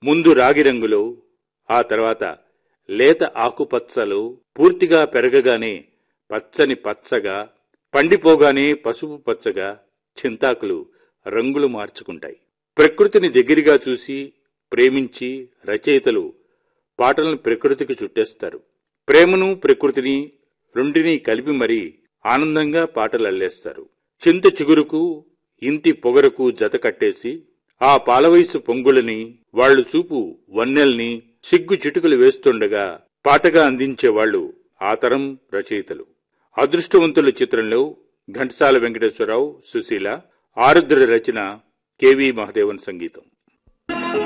ముందు రాగి రంగులో ఆ తర్వాత లేత ఆకుపచ్చలో పూర్తిగా పెరగగానే పచ్చని పచ్చగా పండిపోగానే పసుపు పచ్చగా చింతాకులు రంగులు మార్చుకుంటాయి ప్రకృతిని దగ్గరగా చూసి ప్రేమించి రచయితలు పాటలను ప్రకృతికి చుట్టేస్తారు ప్రేమను ప్రకృతిని రెండినీ కలిపి మరీ ఆనందంగా పాటలు అల్లేస్తారు చింత చిగురుకు ఇంటి పొగరకు జత కట్టేసి ఆ పాలవయసు పొంగులని వాళ్ళు చూపు వన్నెల్ని సిగ్గు చిటుకులు వేస్తుండగా పాటగా అందించేవాళ్లు ఆ తరం రచయితలు అదృష్టవంతుల చిత్రంలో ఘంటసాల వెంకటేశ్వరరావు సుశీల ఆరుద్ర రచన కెవి మహదేవన్ సంగీతం